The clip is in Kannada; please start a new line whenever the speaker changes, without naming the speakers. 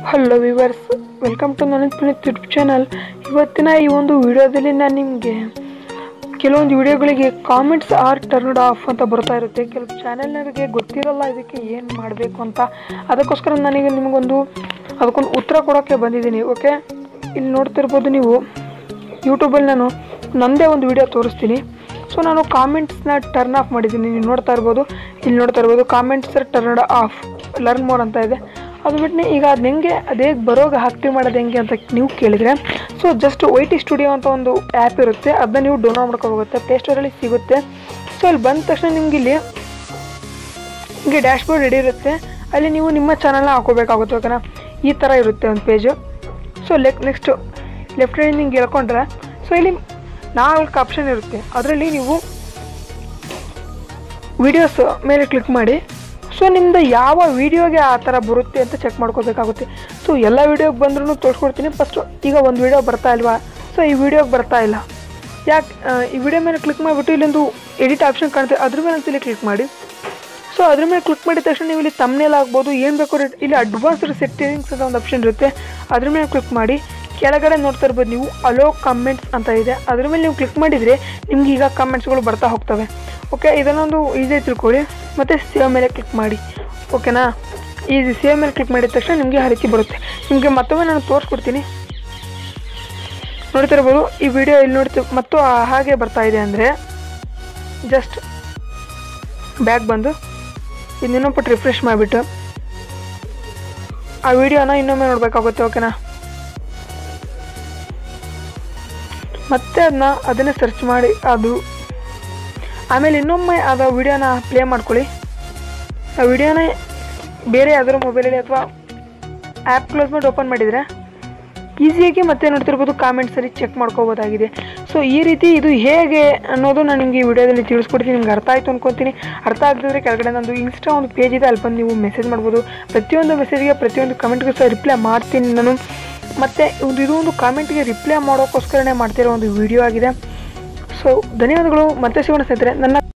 ಹಲೋ ವಿವರ್ಸ್ ವೆಲ್ಕಮ್ ಟು ನನ್ನ ಪುನೀತ್ ಯೂಟ್ಯೂಬ್ ಚಾನಲ್ ಇವತ್ತಿನ ಈ ಒಂದು ವಿಡಿಯೋದಲ್ಲಿ ನಾನು ನಿಮಗೆ ಕೆಲವೊಂದು ವಿಡಿಯೋಗಳಿಗೆ ಕಾಮೆಂಟ್ಸ್ ಆರ್ ಟರ್ನ್ಡ್ ಆಫ್ ಅಂತ ಬರ್ತಾ ಇರುತ್ತೆ ಕೆಲವು ಚಾನೆಲ್ನವರಿಗೆ ಗೊತ್ತಿರಲ್ಲ ಇದಕ್ಕೆ ಏನು ಮಾಡಬೇಕು ಅಂತ ಅದಕ್ಕೋಸ್ಕರ ನನಗೆ ನಿಮಗೊಂದು ಅದಕ್ಕೊಂದು ಉತ್ತರ ಕೊಡೋಕ್ಕೆ ಬಂದಿದ್ದೀನಿ ಓಕೆ ಇಲ್ಲಿ ನೋಡ್ತಿರ್ಬೋದು ನೀವು ಯೂಟ್ಯೂಬಲ್ಲಿ ನಾನು ನನ್ನದೇ ಒಂದು ವಿಡಿಯೋ ತೋರಿಸ್ತೀನಿ ಸೊ ನಾನು ಕಾಮೆಂಟ್ಸ್ನ ಟರ್ನ್ ಆಫ್ ಮಾಡಿದ್ದೀನಿ ನೀವು ನೋಡ್ತಾ ಇರ್ಬೋದು ಇಲ್ಲಿ ನೋಡ್ತಾ ಇರ್ಬೋದು comments turned off learn more ಅಂತ ಇದೆ ಅದು ಬಿಟ್ಟು ಈಗ ಅದು ಹೆಂಗೆ ಅದು ಹೇಗೆ ಬರೋಗ ಆಕ್ಟಿವ್ ಮಾಡೋದು ಹೆಂಗೆ ಅಂತ ನೀವು ಕೇಳಿದರೆ ಸೊ ಜಸ್ಟ್ ವೈ ಟಿ ಸ್ಟುಡಿಯೋ ಅಂತ ಒಂದು ಆ್ಯಪ್ ಇರುತ್ತೆ ಅದನ್ನ ನೀವು ಡೌನ್ಲೋಡ್ ಮಾಡ್ಕೋಬೋಗುತ್ತೆ ಪ್ಲೇಸ್ಟೋರಲ್ಲಿ ಸಿಗುತ್ತೆ ಸೊ ಅಲ್ಲಿ ಬಂದ ತಕ್ಷಣ ನಿಮ್ಗೆ ಇಲ್ಲಿ ಹಿಂಗೆ ಡ್ಯಾಶ್ ಬೋರ್ಡ್ ರೆಡಿ ಇರುತ್ತೆ ಅಲ್ಲಿ ನೀವು ನಿಮ್ಮ ಚಾನಲ್ನ ಹಾಕೋಬೇಕಾಗುತ್ತೆ ಓಕೆನಾ ಈ ಥರ ಇರುತ್ತೆ ಒಂದು ಪೇಜು ಸೊ ಲೆಕ್ ನೆಕ್ಸ್ಟು ಲೆಫ್ಟ್ ಸೈಡ್ ಹಿಂಗೆ ಹೇಳ್ಕೊಂಡ್ರೆ ಸೊ ಇಲ್ಲಿ ನಾಲ್ಕು ಆಪ್ಷನ್ ಇರುತ್ತೆ ಅದರಲ್ಲಿ ನೀವು ವಿಡಿಯೋಸ್ ಮೇಲೆ ಕ್ಲಿಕ್ ಮಾಡಿ ಸೊ ನಿಮ್ಮದು ಯಾವ ವಿಡಿಯೋಗೆ ಆ ಥರ ಬರುತ್ತೆ ಅಂತ ಚೆಕ್ ಮಾಡ್ಕೋಬೇಕಾಗುತ್ತೆ ಸೊ ಎಲ್ಲ ವಿಡಿಯೋಗೆ ಬಂದ್ರೂ ತೋರಿಸ್ಕೊಡ್ತೀನಿ ಫಸ್ಟು ಈಗ ಒಂದು ವಿಡಿಯೋ ಬರ್ತಾ ಇಲ್ವಾ ಸೊ ಈ ವಿಡಿಯೋಗೆ ಬರ್ತಾ ಇಲ್ಲ ಯಾಕೆ ಈ ವಿಡಿಯೋ ಮೇಲೆ ಕ್ಲಿಕ್ ಮಾಡಿಬಿಟ್ಟು ಇಲ್ಲೊಂದು ಎಡಿಟ್ ಆಪ್ಷನ್ ಕಾಣುತ್ತೆ ಅದ್ರ ಮೇಲೆ ಒಂದ್ಸಲಿ ಕ್ಲಿಕ್ ಮಾಡಿ ಸೊ ಅದ್ರ ಮೇಲೆ ಕ್ಲಿಕ್ ಮಾಡಿದ ತಕ್ಷಣ ನೀವು ಇಲ್ಲಿ ತಮ್ಮನೇಲಿ ಆಗ್ಬೋದು ಏನು ಬೇಕಾದ್ರೂ ಇಲ್ಲಿ ಅಡ್ವಾನ್ಸ್ಡ್ ಸೆಟ್ಟಿಂಗ್ಸ್ ಅಂತ ಒಂದು ಆಪ್ಷನ್ ಇರುತ್ತೆ ಅದ್ರ ಮೇಲೆ ಕ್ಲಿಕ್ ಮಾಡಿ ಕೆಳಗಡೆ ನೋಡ್ತಾ ಇರ್ಬೋದು ನೀವು ಅಲೋ ಕಮೆಂಟ್ಸ್ ಅಂತ ಇದೆ ಅದ್ರ ಮೇಲೆ ನೀವು ಕ್ಲಿಕ್ ಮಾಡಿದರೆ ನಿಮ್ಗೆ ಈಗ ಕಮೆಂಟ್ಸ್ಗಳು ಬರ್ತಾ ಹೋಗ್ತವೆ ಓಕೆ ಇದನ್ನೊಂದು ಈಸಿ ತಿಳ್ಕೊಳ್ಳಿ ಮತ್ತು ಸೇವ್ ಮೇಲೆ ಕ್ಲಿಕ್ ಮಾಡಿ ಓಕೆನಾ ಈ ಸೇವ್ ಮೇಲೆ ಕ್ಲಿಕ್ ಮಾಡಿದ ತಕ್ಷಣ ನಿಮಗೆ ಆ ರೀತಿ ಬರುತ್ತೆ ನಿಮಗೆ ಮತ್ತೊಮ್ಮೆ ನಾನು ತೋರಿಸ್ಕೊಡ್ತೀನಿ ನೋಡ್ತಿರ್ಬೋದು ಈ ವಿಡಿಯೋ ಇಲ್ಲಿ ನೋಡ್ತೀವಿ ಮತ್ತು ಆ- ಹಾಗೆ ಬರ್ತಾ ಇದೆ ಅಂದರೆ ಜಸ್ಟ್ ಬ್ಯಾಗ್ ಬಂದು ಇನ್ನೇನೋ ಪಟ್ಟು ರಿಫ್ರೆಶ್ ಮಾಡಿಬಿಟ್ಟು ಆ ವಿಡಿಯೋನ ಇನ್ನೊಮ್ಮೆ ನೋಡಬೇಕಾಗುತ್ತೆ ಓಕೆನಾ ಮತ್ತೆ ಅದನ್ನ ಅದನ್ನೇ ಸರ್ಚ್ ಮಾಡಿ ಅದು ಆಮೇಲೆ ಇನ್ನೊಮ್ಮೆ ಅದು ವಿಡಿಯೋನ ಪ್ಲೇ ಮಾಡ್ಕೊಳ್ಳಿ ಆ ವಿಡಿಯೋನೇ ಬೇರೆ ಯಾವ್ದಾದ್ರು ಮೊಬೈಲಲ್ಲಿ ಅಥವಾ ಆ್ಯಪ್ ಕ್ಲೋಸ್ ಮಾಡಿ ಓಪನ್ ಮಾಡಿದರೆ ಈಸಿಯಾಗಿ ಮತ್ತೆ ನೋಡ್ತಿರ್ಬೋದು ಕಾಮೆಂಟ್ಸಲ್ಲಿ ಚೆಕ್ ಮಾಡ್ಕೋಬೋದಾಗಿದೆ ಸೊ ಈ ರೀತಿ ಇದು ಹೇಗೆ ಅನ್ನೋದು ನಾನು ನಿಮಗೆ ಈ ವಿಡಿಯೋದಲ್ಲಿ ತಿಳಿಸ್ಕೊಡ್ತೀನಿ ನಿಮ್ಗೆ ಅರ್ಥ ಆಯಿತು ಅನ್ಕೊತೀನಿ ಅರ್ಥ ಆಗದಿದ್ರೆ ಕೆಳಗಡೆ ನಂದು ಇನ್ಸ್ಟಾ ಒಂದು ಪೇಜ್ ಇದೆ ಅಲ್ಲಿ ಬಂದು ನೀವು ಮೆಸೇಜ್ ಮಾಡ್ಬೋದು ಪ್ರತಿಯೊಂದು ಮೆಸೇಜ್ಗೆ ಪ್ರತಿಯೊಂದು ಕಮೆಂಟ್ಗೂ ಸಹ ರಿಪ್ಲೈ ಮಾಡ್ತೀನಿ ನಾನು ಮತ್ತು ಒಂದು ಇದು ಒಂದು ಕಾಮೆಂಟ್ಗೆ ರಿಪ್ಲೈ ಮಾಡೋಕ್ಕೋಸ್ಕರನೇ ಮಾಡ್ತಿರೋ ಒಂದು ವಿಡಿಯೋ ಆಗಿದೆ ಸೊ ಧನ್ಯವಾದಗಳು ಮತ್ತೆ ಸಿಗೋಣ ಸ್ನೇಹಿತರೆ ನನ್ನ